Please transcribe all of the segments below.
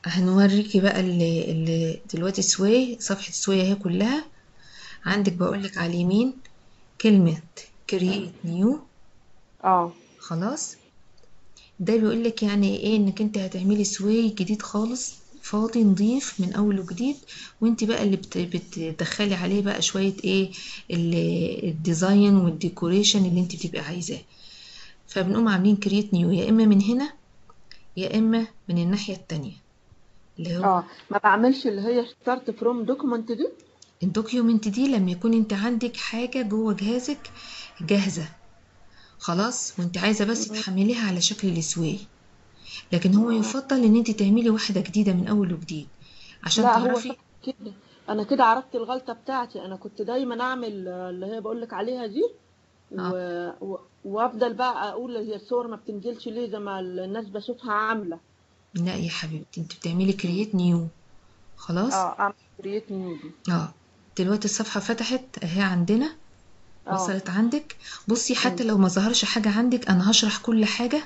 هنوريكي بقى اللي, اللي دلوقتي سوي صفحة سوي اهي كلها عندك بقولك على اليمين كلمة create new اه خلاص ده بيقولك يعني ايه انك انت هتعملي سوي جديد خالص فاضي نضيف من اول وجديد وانت بقى اللي بت- بتدخلي عليه بقى شوية ايه ال- الديزاين والديكوريشن اللي انت بتبقى عايزاه فبنقوم عاملين كريت نيو يا اما من هنا يا اما من الناحية التانية اللي هو اه ما بعملش اللي هي ستارت فروم دوكيمنت دي الدوكيومنت دي لما يكون انت عندك حاجة جوه جهازك جاهزة خلاص وانت عايزة بس تحمليها على شكل السوي لكن هو يفضل ان انت تعملي واحدة جديدة من اول وجديد عشان لا هو تعرفي شكل كده انا كده عرفت الغلطة بتاعتي انا كنت دايما اعمل آه، اللي هي بقولك عليها دي و... اه و... وافضل بقى اقول هي الصور ما بتنزلش ليه زي ما الناس بشوفها عاملة لا يا حبيبتي انت بتعملي كرييت نيو خلاص اه اعمل كرييت نيو دي اه دلوقتي الصفحة فتحت اهي عندنا اه وصلت عندك بصي حتى مم. لو ما ظهرش حاجة عندك انا هشرح كل حاجة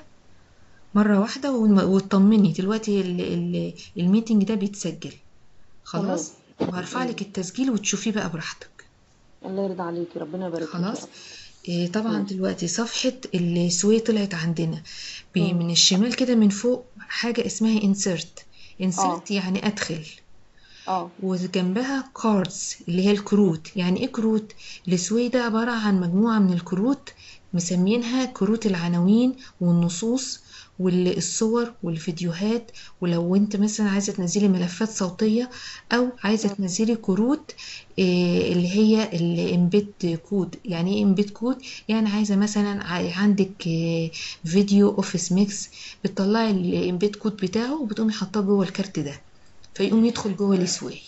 مرة واحدة ون- وتطمني دلوقتي ال- ال- الميتنج ده بيتسجل تمام خلاص وهرفع مم. لك التسجيل وتشوفيه بقى براحتك الله يرضى عليكي ربنا يبارك لك يا خلاص رب إيه طبعا مم. دلوقتي صفحة السوي طلعت عندنا بي- مم. من الشمال كده من فوق حاجة اسمها insert اه insert يعني ادخل اه وجنبها كاردز اللي هي الكروت يعني ايه كروت السوي ده عبارة عن مجموعة من الكروت مسمينها كروت العناوين والنصوص والصور والفيديوهات ولو انت مثلا عايزة تنزلي ملفات صوتية او عايزة مم. تنزلي كروت إيه اللي هي الامبيد كود يعني ايه امبيد كود يعني عايزة مثلا ع- عندك إيه، فيديو اوفيس ميكس بتطلعي الامبيد كود بتاعه وبتقومي حاطاه جوه الكارت ده فيقوم يدخل جوه السوي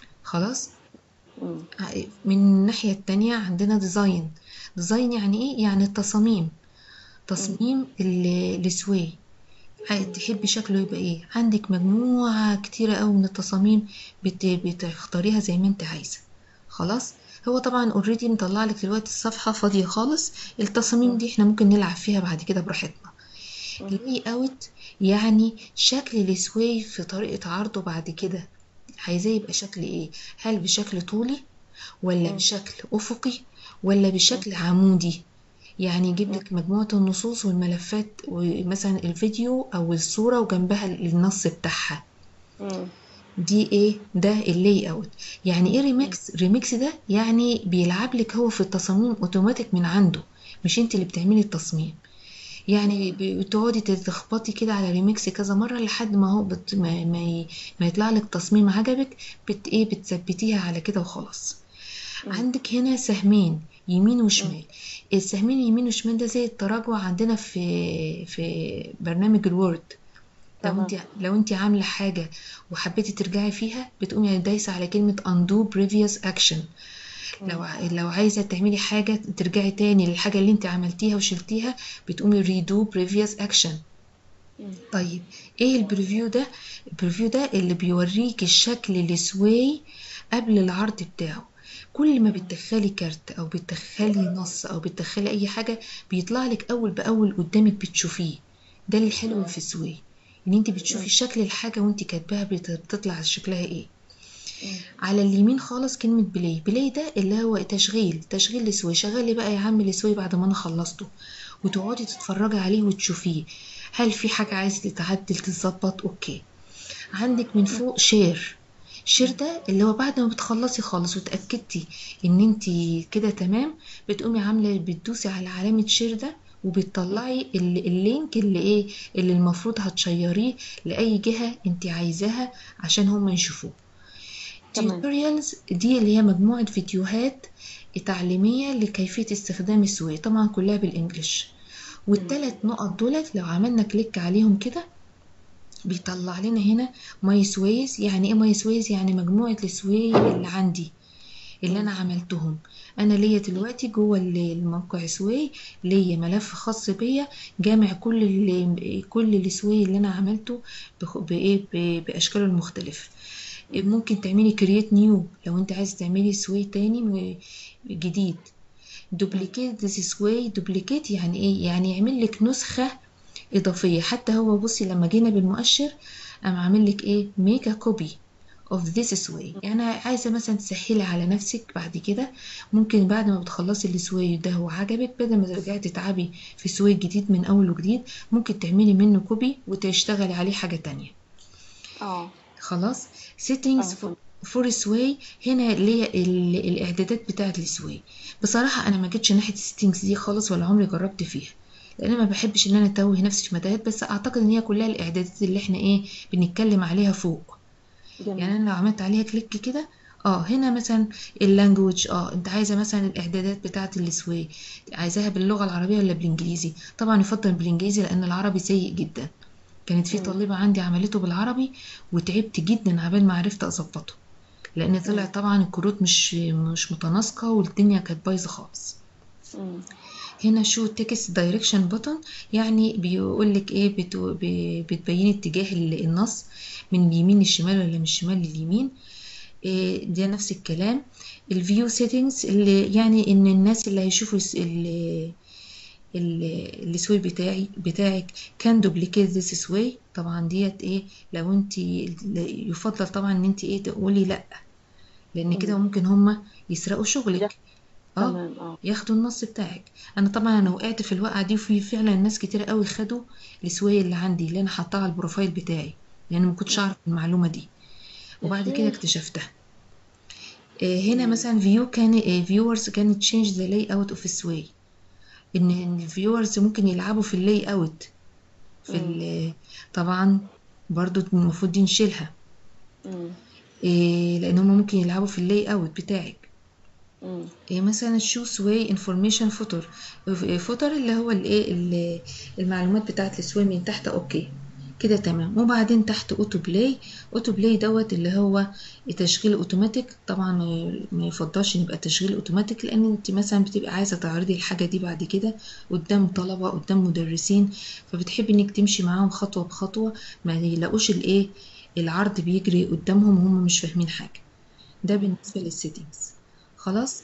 خلاص مم. من الناحية التانية عندنا ديزاين ديزاين يعني ايه يعني التصاميم مم. تصميم ال- السوي عايز تحبي شكله يبقى ايه عندك مجموعة كتيرة قوي من التصاميم بت... بتختاريها زي ما انت عايزة خلاص هو طبعا اوريدي مطلع لك دلوقتي الصفحة فاضية خالص التصاميم مم. دي احنا ممكن نلعب فيها بعد كده براحتنا مم. اللاي اوت يعني شكل السوي في طريقة عرضه بعد كده عايزاه يبقى شكل ايه هل بشكل طولي ولا مم. بشكل افقي ولا مم. بشكل عمودي يعني يجيب مم. لك مجموعة النصوص والملفات ومثلا الفيديو او الصورة وجنبها النص بتاعها مم. دي ايه ده اللاي اوت يعني ايه مم. ريميكس ريميكس ده يعني بيلعب لك هو في التصاميم اوتوماتيك من عنده مش انت اللي بتعملي التصميم يعني مم. بتقعدي تخبطي كده على ريميكس كذا مرة لحد ما هو بت... ما... ما, ي... ما يطلع لك تصميم عجبك بت ايه بتثبتيها على كده وخلاص مم. عندك هنا سهمين يمين مم. وشمال السهمين يمين وشمال ده زي التراجع عندنا في في برنامج الوورد لو تمام انت لو انت عامله حاجه وحبيتي ترجعي فيها بتقومي دايسه على كلمه undo previous action لو مم. ع- لو عايزه تعملي حاجه ترجعي تاني للحاجه اللي انت عملتيها وشلتيها بتقومي redo previous action مم. طيب ايه البريفيو ده البريفيو ده اللي بيوريك الشكل السواي قبل العرض بتاعه كل ما مم. بتدخلي كارت او بتدخلي نص او بتدخلي اي حاجه بيطلع لك اول باول قدامك بتشوفيه ده الحلو في السواي ان انت بتشوفي مم. شكل الحاجه وانت كاتباها بت- بتطلع شكلها ايه مم. على اليمين خالص كلمة بلاي بلاي ده اللي هو تشغيل تشغيل السوي شغال لي بقى يا عم السوي بعد ما انا خلصته وتقعدي تتفرجي عليه وتشوفيه هل في حاجة عايزة تتعدل تتظبط اوكي عندك من فوق شير شير ده اللي هو بعد ما بتخلصي خالص وتأكدتي ان انت كده تمام بتقومي عاملة بتدوسي على علامة شير ده وبتطلعي ال- اللينك اللي ايه اللي المفروض هتشيريه لأي جهة انت عايزاها عشان هم يشوفوه تمام tutorials دي اللي هي مجموعة فيديوهات تعليمية لكيفية استخدام السوي طبعا كلها بالانجلش مم. والتلات نقط دولت لو عملنا كليك عليهم كده بيطلع لنا هنا ماي سويز يعني ايه ماي سويز يعني مجموعة السوي اللي عندي اللي انا مم. عملتهم انا ليا دلوقتي جوه ال- الموقع سوي ليا ملف خاص بيا جامع كل ال- كل السوي اللي انا عملته بخ- بايه ب- باشكاله المختلفة مم. ممكن تعملي كرييت نيو لو انت عايزه تعملي سوي تاني م- جديد مم. دوبليكيت ذيس سوي دوبليكيت يعني ايه يعني يعمل لك نسخه اضافيه حتى هو بصي لما جينا بالمؤشر قام عامل لك ايه make a copy of this sway يعني عايزة مثلا تسهلي على نفسك بعد كده ممكن بعد ما بتخلصي السواي ده وعجبك بدل ما ترجعي تتعبي في سواي جديد من أول وجديد ممكن تعملي منه كوبي وتشتغلي عليه حاجة تانية اه خلاص اه settings for فهمت. فور سواي هنا اللي هي ال- الاعدادات بتاعه السواي بصراحه انا ما جيتش ناحيه السيتنجز دي خالص ولا عمري جربت فيها لان أنا ما بحبش ان انا اتوه نفسي في متاهات بس اعتقد ان هي كلها الاعدادات اللي احنا ايه بنتكلم عليها فوق يعني جميل انا لو عملت عليها كليك كده اه هنا مثلا اللانجوج اه انت عايزه مثلا الاعدادات بتاعه السواي عايزاها باللغه العربيه ولا بالانجليزي طبعا يفضل بالانجليزي لان العربي سيء جدا كانت في مم. طالبه عندي عملته بالعربي وتعبت جدا عبال ما عرفت اظبطه لان طلع مم. طبعا الكروت مش مش متناسقه والدنيا كانت بايظه خالص مم. هنا شو تكست دايركشن بوتون يعني بيقول لك ايه بتو- ب- بتبين اتجاه ال- النص من اليمين للشمال ولا من الشمال لليمين إيه ده نفس الكلام الفيو سيتنجز اللي يعني ان الناس اللي هيشوفوا الس- ال- ال- السوي بتاعي بتاعك كان دوبليكيت ذيس سوي طبعا ديت ايه لو انت يفضل طبعا ان انت ايه تقولي لا لان كده مم. ممكن هما يسرقوا يا شغلك اه تمام اه ياخدوا النص بتاعك انا طبعا انا وقعت في الوقعه دي وفي فعلا ناس كتير قوي خدوا السوية اللي عندي اللي انا حاطاها على البروفايل بتاعي لان ما كنتش اعرف المعلومه دي يا وبعد كده شيخ اكتشفتها آه، هنا مم. مثلا فيو كان فيورز كانت تشينج ذا لاي اوت اوف سواي ان الفيورز ممكن يلعبوا في اللاي اوت في مم. ال- طبعا برضو المفروض دي نشيلها مم. إيه لان هم ممكن يلعبوا في اللاي اوت بتاعك مم. إيه مثلا شو سواي انفورميشن فوتر فوتر اللي هو الايه ال- المعلومات بتاعت السواي من تحت اوكي كده تمام وبعدين تحت اوتو بلاي اوتو بلاي دوت اللي هو تشغيل اوتوماتيك طبعا ما ما يفضلش إن يبقى تشغيل اوتوماتيك لان انت مثلا بتبقى عايزه تعرضي الحاجه دي بعد كده قدام طلبه قدام مدرسين فبتحبي انك تمشي معاهم خطوه بخطوه ما يلاقوش الايه العرض بيجري قدامهم وهم مش فاهمين حاجه ده بالنسبه للسيتنجز خلاص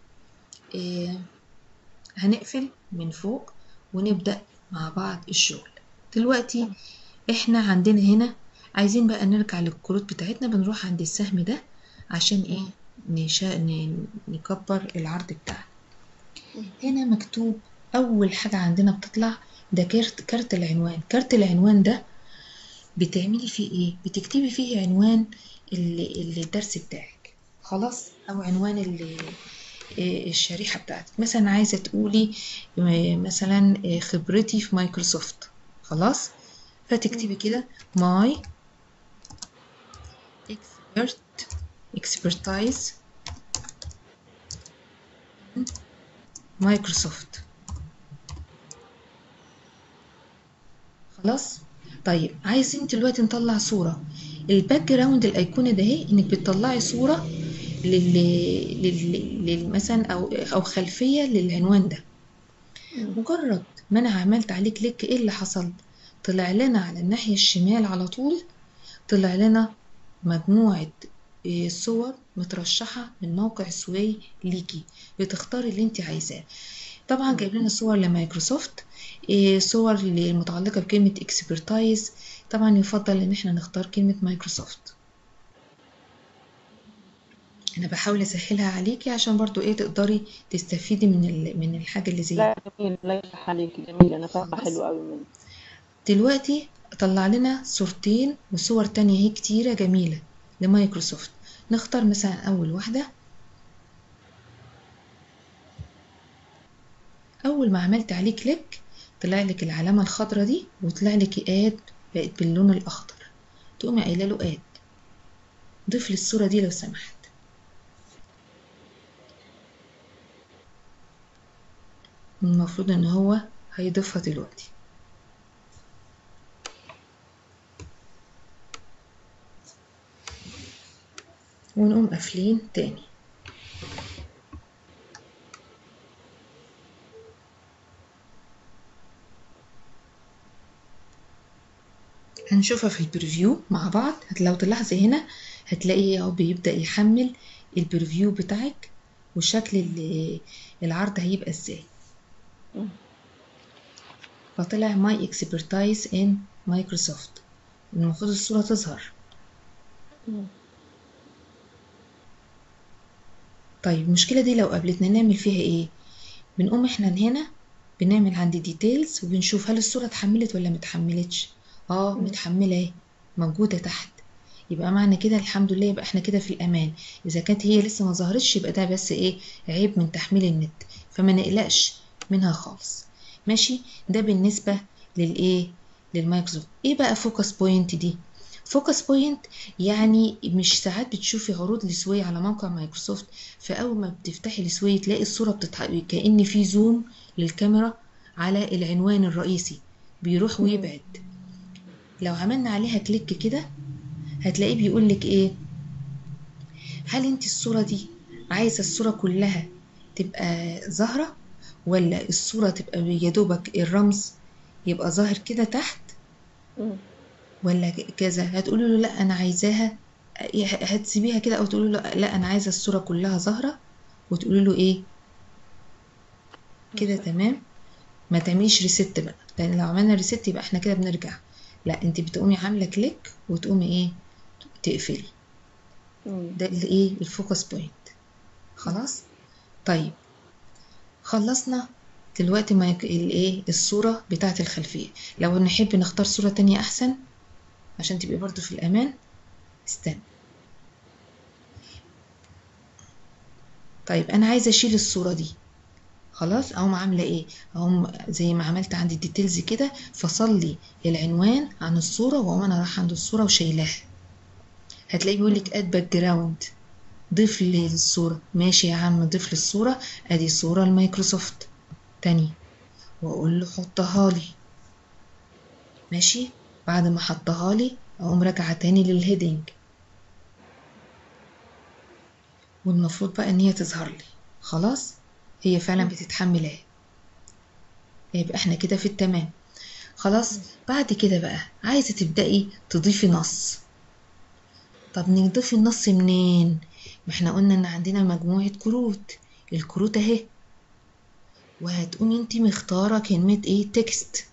إيه هنقفل من فوق ونبدأ مع بعض الشغل دلوقتي احنا عندنا هنا عايزين بقى نرجع للكروت بتاعتنا بنروح عند السهم ده عشان ايه نشا... ن- نكبر العرض بتاعنا هنا مكتوب اول حاجة عندنا بتطلع ده كارت كارت العنوان كارت العنوان ده بتعملي فيه ايه بتكتبي فيه عنوان ال- الدرس بتاعك خلاص او عنوان ال- إيه الشريحة بتاعتك مثلا عايزة تقولي م- مثلا إيه خبرتي في مايكروسوفت خلاص فتكتبي كده my expert expertise مايكروسوفت خلاص طيب عايزين دلوقتي نطلع صورة الباك جراوند الايقونة ده اهي انك بتطلعي صورة لل... لل... لل... مثلا او او خلفية للعنوان ده مم. مجرد ما انا عملت عليه كليك ايه اللي حصل طلع لنا على الناحية الشمال على طول طلع لنا مجموعة إيه، صور مترشحة من موقع سواي ليكي بتختاري اللي انت عايزاه طبعا جايب لنا صور لمايكروسوفت إيه، صور المتعلقة بكلمة اكسبرتايز طبعا يفضل ان احنا نختار كلمة مايكروسوفت انا بحاول اسهلها عليكي عشان برضو ايه تقدري تستفيدي من ال- من الحاجة اللي زي لا جميل الله يفتح عليك جميل انا فاهمه خلاص حلو قوي منك دلوقتي طلع لنا صورتين وصور تانية هي كتيرة جميلة لمايكروسوفت نختار مثلا أول واحدة أول ما عملت عليه كليك طلع لك العلامة الخضراء دي وطلع لك آد بقت باللون الأخضر تقومي قايلة له آد ضيف لي الصورة دي لو سمحت المفروض إن هو هيضيفها دلوقتي ونقوم قافلين تاني هنشوفها في البريفيو مع بعض هت- لو تلاحظي هنا هتلاقي اهو بيبدأ يحمل البريفيو بتاعك وشكل ال- العرض هيبقى ازاي مم. فطلع ماي اكسبرتايز ان مايكروسوفت المفروض الصورة تظهر مم. طيب المشكلة دي لو قابلتنا نعمل فيها ايه بنقوم احنا هنا بنعمل عند ديتيلز وبنشوف هل الصورة اتحملت ولا متحملتش اه مم. متحملة اهي موجودة تحت يبقى معنى كده الحمد لله يبقى احنا كده في الامان اذا كانت هي لسه ما ظهرتش يبقى ده بس ايه عيب من تحميل النت فما نقلقش منها خالص ماشي ده بالنسبة للايه للمايكروسوفت ايه بقى فوكس بوينت دي فوكس بوينت يعني مش ساعات بتشوفي عروض لسوي على موقع مايكروسوفت فاول ما بتفتحي السوي تلاقي الصورة بتتح... كأن في زوم للكاميرا على العنوان الرئيسي بيروح مم. ويبعد لو عملنا عليها كليك كده هتلاقيه بيقول لك ايه هل انت الصورة دي عايزة الصورة كلها تبقى ظاهرة ولا الصورة تبقى يا دوبك الرمز يبقى ظاهر كده تحت مم. ولا كذا هتقولي له لا انا عايزاها هتسيبيها كده او تقولي له لا انا عايزة الصورة كلها ظاهرة وتقولي له ايه كده تمام ما تعمليش ريست بقى لان لو عملنا ريست يبقى احنا كده بنرجع لا انت بتقومي عاملة كليك وتقومي ايه تقفلي مم. ده الايه الفوكس بوينت خلاص طيب خلصنا دلوقتي ما يك- الايه الصورة بتاعة الخلفية لو نحب نختار صورة تانية احسن عشان تبقي برضو في الامان استنى طيب انا عايزة اشيل الصورة دي خلاص اقوم عاملة ايه اقوم زي ما عملت عند الديتيلز كده فصل لي العنوان عن الصورة واقوم انا رايحة عند الصورة وشايلاها هتلاقيه بيقول لك اد باك جراوند ضيف لي الصورة ماشي يا عم ضيف لي الصورة ادي صورة المايكروسوفت تاني واقول له حطها لي ماشي بعد ما حطها لي اقوم راجعة تاني للهيدنج والمفروض بقى ان هي تظهر لي خلاص هي فعلا بتتحمل اهي يبقى احنا كده في التمام خلاص بعد كده بقى عايزة تبدأي تضيفي نص طب نضيف النص منين ما احنا قلنا ان عندنا مجموعة كروت الكروت اهي وهتقومي انت مختارة كلمة ايه تكست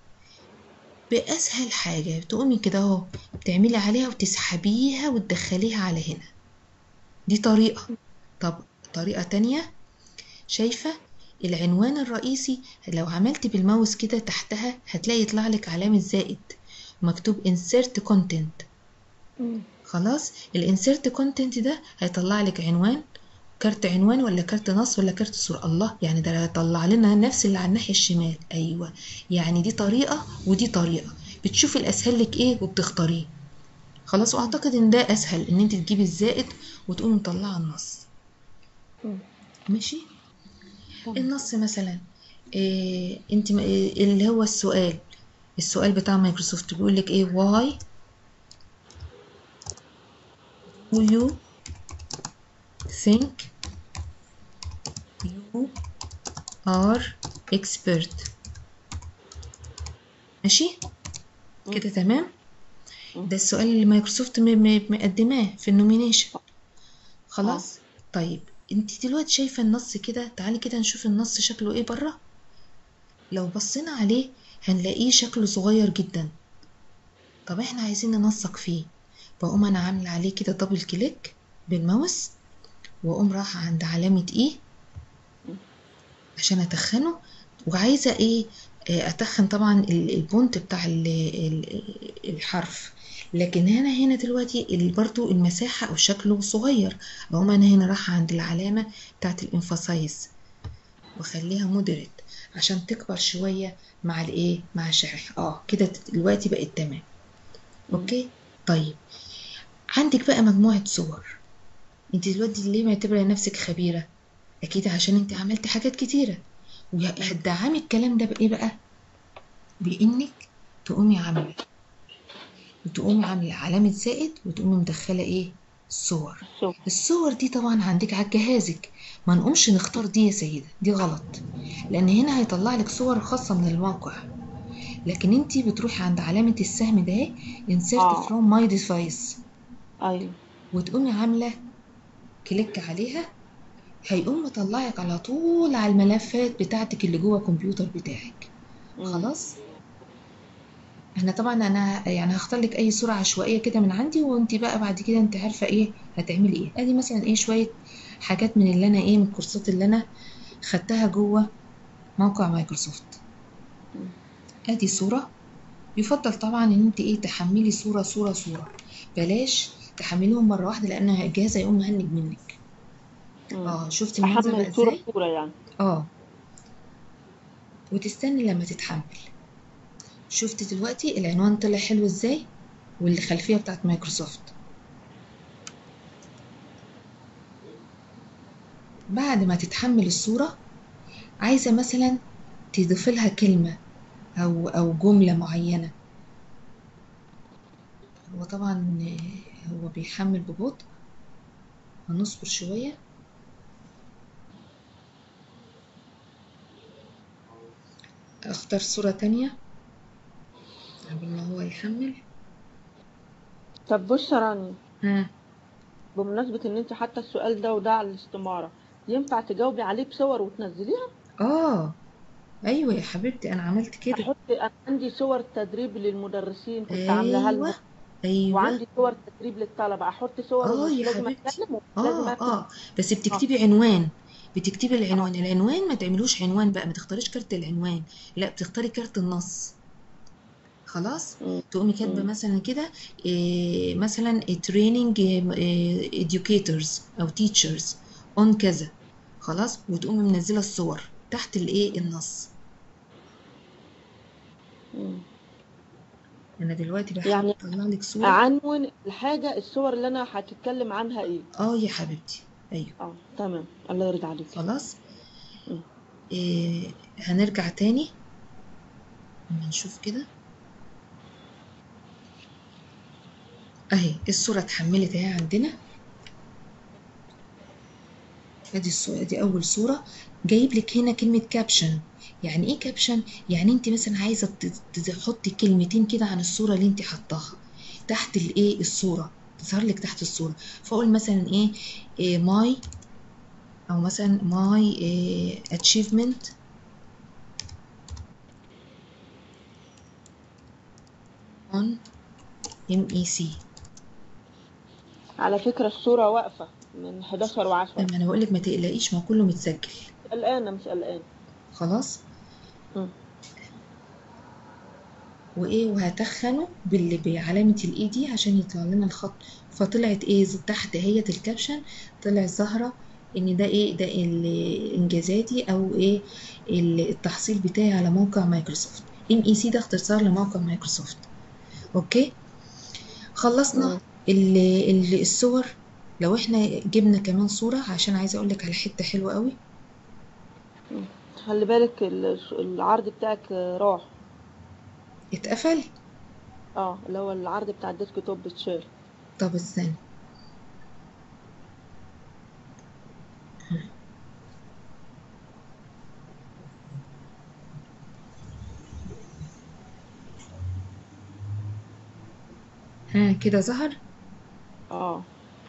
بأسهل حاجة تقومي كده اهو بتعملي عليها وتسحبيها وتدخليها على هنا دي طريقة طب طريقة تانية شايفة العنوان الرئيسي لو عملت بالماوس كده تحتها هتلاقي يطلع لك علامة زائد مكتوب insert content مم. خلاص الانسيرت كونتنت ده هيطلع لك عنوان كارت عنوان ولا كارت نص ولا كارت صورة الله يعني ده هيطلع لنا نفس اللي على الناحية الشمال ايوه يعني دي طريقة ودي طريقة بتشوفي الاسهل لك ايه وبتختاريه خلاص واعتقد ان ده اسهل ان انت تجيبي الزائد وتقومي مطلعه النص مم. ماشي تمام. النص مثلا إيه انت م- إيه اللي هو السؤال السؤال بتاع مايكروسوفت بيقول لك ايه why do you think you are expert ماشي كده تمام مم. ده السؤال اللي مايكروسوفت م- م- مقدماه في النومينيشن خلاص طيب انت دلوقتي شايفه النص كده تعالي كده نشوف النص شكله ايه بره لو بصينا عليه هنلاقيه شكله صغير جدا طب احنا عايزين ننسق فيه بقوم انا عامله عليه كده دبل كليك بالماوس واقوم رايحه عند علامه ايه عشان اتخنه وعايزه ايه آه، اتخن طبعا ال- البونت بتاع ال- ال- الحرف لكن هنا هنا دلوقتي ال- برضو المساحه او شكله صغير اقوم انا هنا رايحه عند العلامه بتاعت الانفاسايز واخليها مودريت عشان تكبر شويه مع الايه مع الشرح اه كده دلوقتي بقت تمام اوكي طيب عندك بقى مجموعه صور انت دلوقتي ليه معتبره نفسك خبيره اكيد عشان انت عملت حاجات كتيره وهتدعمي الكلام ده بايه بقى بانك تقومي عامله وتقومي عامله علامه زائد وتقومي مدخله ايه الصور شوف الصور دي طبعا عندك على جهازك ما نقومش نختار دي يا سيدة دي غلط لان هنا هيطلع لك صور خاصة من الموقع لكن انتي بتروحي عند علامة السهم ده اهي insert آه. from my device ايوه وتقومي عاملة كليك عليها هيقوم مطلعك على طول على الملفات بتاعتك اللي جوه الكمبيوتر بتاعك مم. خلاص احنا طبعا انا يعني هختار لك اي صورة عشوائية كده من عندي وانت بقى بعد كده انت عارفة ايه هتعملي ايه ادي مثلا ايه شوية حاجات من اللي انا ايه من الكورسات اللي انا خدتها جوه موقع مايكروسوفت مم. ادي صورة يفضل طبعا ان انت ايه تحملي صورة صورة صورة بلاش تحمليهم مرة واحدة لان الجهاز هيقوم مهنج منك مم. اه شفتي المنظر بقى احمل صورة ازاي صورة يعني اه وتستني لما تتحمل شفتي دلوقتي العنوان طلع حلو ازاي والخلفية بتاعت مايكروسوفت بعد ما تتحمل الصورة عايزة مثلا تضيفي لها كلمة أو أو جملة معينة هو طبعا هو بيحمل ببطء هنصبر شوية أختار صورة تانية قبل ما هو يحمل طب بص يا رانيا ها بمناسبة ان انت حتى السؤال ده وده على الاستمارة ينفع تجاوبي عليه بصور وتنزليها اه ايوه يا حبيبتي انا عملت كده احط انا عندي صور تدريب للمدرسين كنت عاملاها لهم ايوه ايوه وعندي صور تدريب للطلبة احط صور اه ومش يا لازم حبيبتي اتكلم ومش لازم اه اكتب اه بس اه بتكتبي عنوان بتكتبي اه العنوان العنوان ما تعملوش عنوان بقى ما تختاريش كارت العنوان لا بتختاري كارت النص خلاص مم. تقومي كاتبه مم. مثلا كده إيه مثلا training إيه educators او teachers on كذا خلاص وتقومي منزله الصور تحت الايه النص مم. انا دلوقتي بحاول يعني اطلع لك صوره اعنون الحاجة الصور اللي انا هتتكلم عنها ايه اه يا حبيبتي ايوه اه تمام الله يرضى عليك خلاص مم. إيه هنرجع تاني اما نشوف كده اهي الصورة اتحملت اهي عندنا ادي الصورة دي اول صورة جايب لك هنا كلمة كابشن يعني ايه كابشن يعني انت مثلا عايزة ت- تحطي كلمتين كده عن الصورة اللي انت حطاها تحت الايه الصورة تظهر لك تحت الصورة فاقول مثلا ايه, إيه ماي او مثلا ماي إيه achievement on MEC على فكرة الصورة واقفة من 11 و10 لما انا بقول لك ما تقلقيش ما هو كله متسجل قلقانة مش قلقان خلاص مم. وايه وهتخنه باللي بعلامة الاي دي عشان يطلع لنا الخط فطلعت ايه ز- تحت هيت الكابشن طلع ظاهرة ان ده ايه ده ال- انجازاتي او ايه ال- التحصيل بتاعي على موقع مايكروسوفت ام اي سي ده اختصار لموقع مايكروسوفت اوكي خلصنا مم. ال- ال- الصور لو احنا جبنا كمان صورة عشان عايزة اقولك على حتة حلوة قوي مم. خلي بالك ال- العرض بتاعك راح اتقفل اه اللي هو العرض بتاع الديسك توب اتشال طب استنى ها كده ظهر اه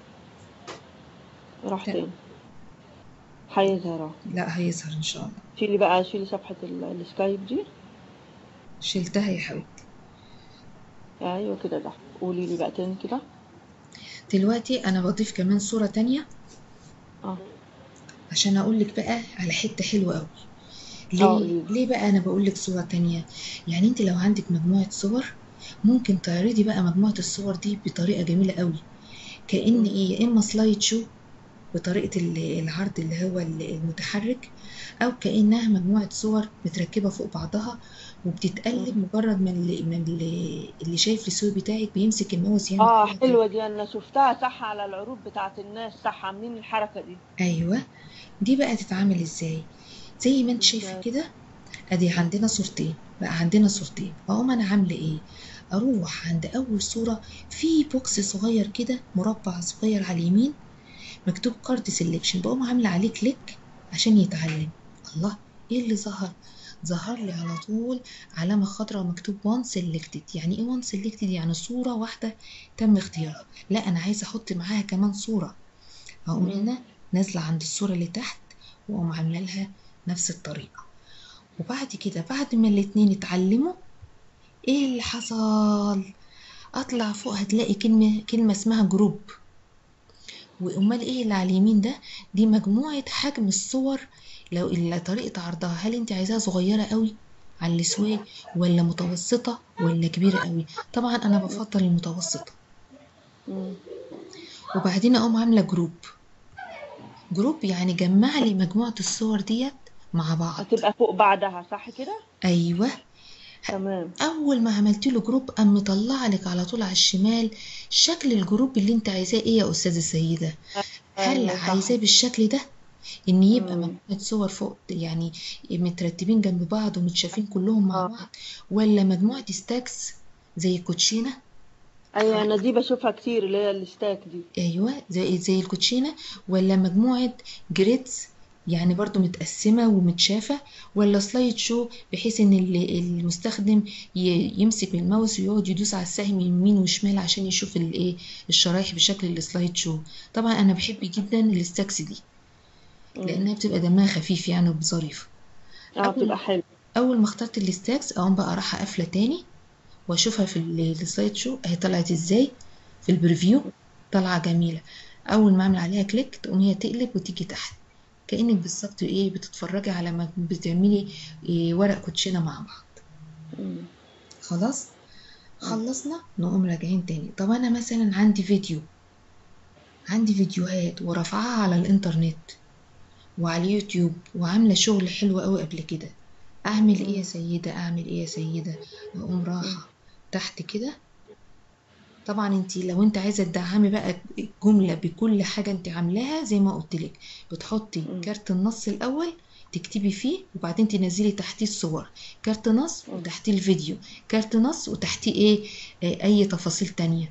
راح لا تاني هيظهر اهو لا هيظهر ان شاء الله شيلي بقى شيلي صفحة ال- السكايب دي شلتها يا حبيبتي ايوه كده ده قولي لي بقى تاني كده دلوقتي انا بضيف كمان صورة تانية اه عشان اقول لك بقى على حتة حلوة قوي اه ليه قولي لي ليه بقى انا بقول لك صورة تانية يعني انت لو عندك مجموعة صور ممكن تعرضي بقى مجموعة الصور دي بطريقة جميلة قوي كأن مم. ايه يا اما سلايد شو بطريقة ال- العرض اللي هو ال- المتحرك أو كأنها مجموعة صور متركبة فوق بعضها وبتتقلب مم. مجرد ما اللي, ما اللي, اللي شايف الصور بتاعك بيمسك الماوس يعمل اه كده حلوة دي انا شفتها صح على العروض بتاعت الناس صح عاملين الحركة دي أيوة دي بقى تتعامل ازاي زي ما انت شايفة ازاي كده ادي عندنا صورتين بقى عندنا صورتين اقوم انا عاملة ايه اروح عند اول صورة في بوكس صغير كده مربع صغير على اليمين مكتوب كارد سيلكشن بقوم عاملة عليه كليك عشان يتعلم الله ايه اللي ظهر ظهر لي على طول علامة خضراء مكتوب وان سيلكتد يعني ايه وان سيلكتد يعني صورة واحدة تم اختيارها لا انا عايزة احط معاها كمان صورة هقوم مم. هنا نازلة عند الصورة اللي تحت واقوم عاملة لها نفس الطريقة وبعد كده بعد ما الاتنين اتعلموا ايه اللي حصل اطلع فوق هتلاقي كلمة كلمة اسمها جروب وامال ايه اللي على اليمين ده دي مجموعة حجم الصور لو اللي طريقة عرضها هل انت عايزاها صغيرة قوي على السوي ولا متوسطة ولا كبيرة قوي طبعا انا بفضل المتوسطة مم. وبعدين اقوم عاملة جروب جروب يعني جمع لي مجموعة الصور ديت مع بعض هتبقى فوق بعدها صح كده ايوه تمام اول ما عملت له جروب قام مطلع لك على طول على الشمال شكل الجروب اللي انت عايزاه ايه يا استاذه سيده هل ايوه صح عايزاه بالشكل ده ان يبقى مم. مجموعه صور فوق يعني مترتبين جنب بعض ومتشافين كلهم مع اه بعض ولا مجموعه ستاكس زي الكوتشينه ايوه انا دي بشوفها كتير اللي هي الستاك دي ايوه زي زي الكوتشينه ولا مجموعه جريدز يعني برضو متقسمة ومتشافة ولا سلايد شو بحيث ان ال- المستخدم ي- يمسك الماوس ويقعد يدوس على السهم يمين وشمال عشان يشوف الايه الشرايح بشكل السلايد شو طبعا انا بحب جدا الستاكس دي مم. لانها بتبقى دمها خفيف يعني وظريفة اه اول بتبقى حلوة اول ما اخترت الستاكس اقوم بقى رايحة قافلة تاني واشوفها في ال- السلايد شو اهي طلعت ازاي في البريفيو طالعة جميلة اول ما اعمل عليها كليك تقوم هي تقلب وتيجي تحت كأنك بالظبط ايه بتتفرجي على ما بتعملي إيه ورق كوتشينة مع بعض مم. خلاص مم. خلصنا نقوم راجعين تاني طب انا مثلا عندي فيديو عندي فيديوهات ورافعاها على الانترنت وعلى اليوتيوب وعاملة شغل حلو قوي قبل كده اعمل ايه يا مم. سيدة اعمل ايه يا سيدة اقوم مم. رايحة تحت كده طبعا انت لو انت عايزه تدعمي بقى الجمله بكل حاجه انت عاملاها زي ما قلت لك بتحطي مم. كارت النص الاول تكتبي فيه وبعدين تنزلي تحتيه الصور كارت نص مم. وتحتيه الفيديو كارت نص وتحتيه ايه آه، اي تفاصيل تانية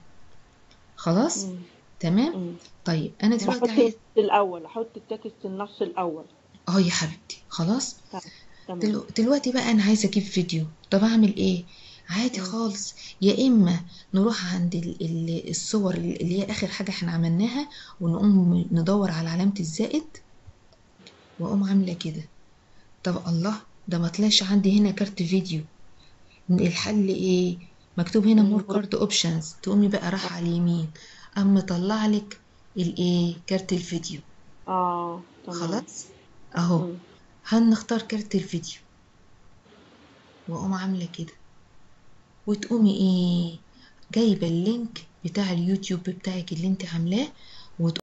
خلاص مم. تمام مم. طيب انا بحط دلوقتي عايز الأول أحط التكست النص الأول اه يا حبيبتي خلاص تمام تمام دلو- دلوقتي بقى انا عايزه اجيب فيديو طب اعمل ايه عادي مم. خالص يا اما نروح عند ال- ال- الصور اللي هي اخر حاجه احنا عملناها ونقوم ندور على علامه الزائد واقوم عامله كده طب الله ده ما طلعش عندي هنا كارت فيديو الحل ايه مكتوب هنا مور مم. كارد اوبشنز تقومي بقى رايحه على اليمين اما طلع لك الايه كارت الفيديو اه تمام خلاص اهو مم. هنختار كارت الفيديو واقوم عامله كده وتقومي ايه جايبه اللينك بتاع اليوتيوب بتاعك اللي انت عاملاه